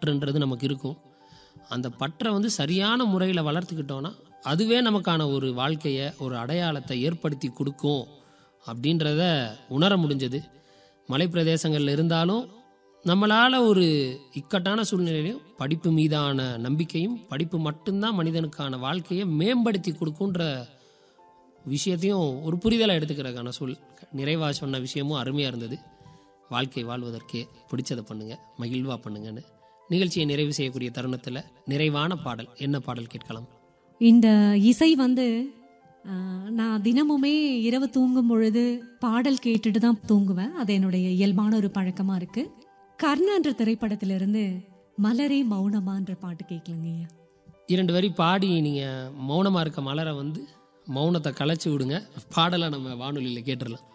பற்றுன்றது நமக்கு இருக்கும் அந்த பற்றை வந்து சரியான முறையில் வளர்த்துக்கிட்டோன்னா அதுவே நமக்கான ஒரு வாழ்க்கையை ஒரு அடையாளத்தை ஏற்படுத்தி கொடுக்கும் அப்படின்றத உணர முடிஞ்சது மலைப்பிரதேசங்களில் இருந்தாலும் நம்மளால் ஒரு இக்கட்டான சூழ்நிலையிலையும் படிப்பு மீதான நம்பிக்கையும் படிப்பு மட்டும்தான் மனிதனுக்கான வாழ்க்கையை மேம்படுத்தி கொடுக்குன்ற விஷயத்தையும் ஒரு புரிதலை எடுத்துக்கிறதுக்கான சூழ் நிறைவாக சொன்ன விஷயமும் அருமையாக இருந்தது வாழ்க்கை வாழ்வதற்கே பிடிச்சதை பண்ணுங்க மகிழ்வா பண்ணுங்கன்னு நிகழ்ச்சியை நிறைவு செய்யக்கூடிய தருணத்தில் நிறைவான பாடல் என்ன பாடல் கேட்கலாம் இந்த இசை வந்து ஆ, நான் தினமுமே இரவு தூங்கும் பொழுது பாடல் கேட்டுட்டு தான் தூங்குவேன் அது என்னுடைய இயல்பான ஒரு பழக்கமா இருக்கு கர்ணன்ற திரைப்படத்திலிருந்து மலரே மௌனமான்ற பாட்டு கேட்கலங்க ஐயா இரண்டு வரி பாடி நீங்கள் மௌனமாக இருக்க மலரை வந்து மௌனத்தை கலைச்சி விடுங்க பாடலை நம்ம வானொலியில் கேட்டுடலாம்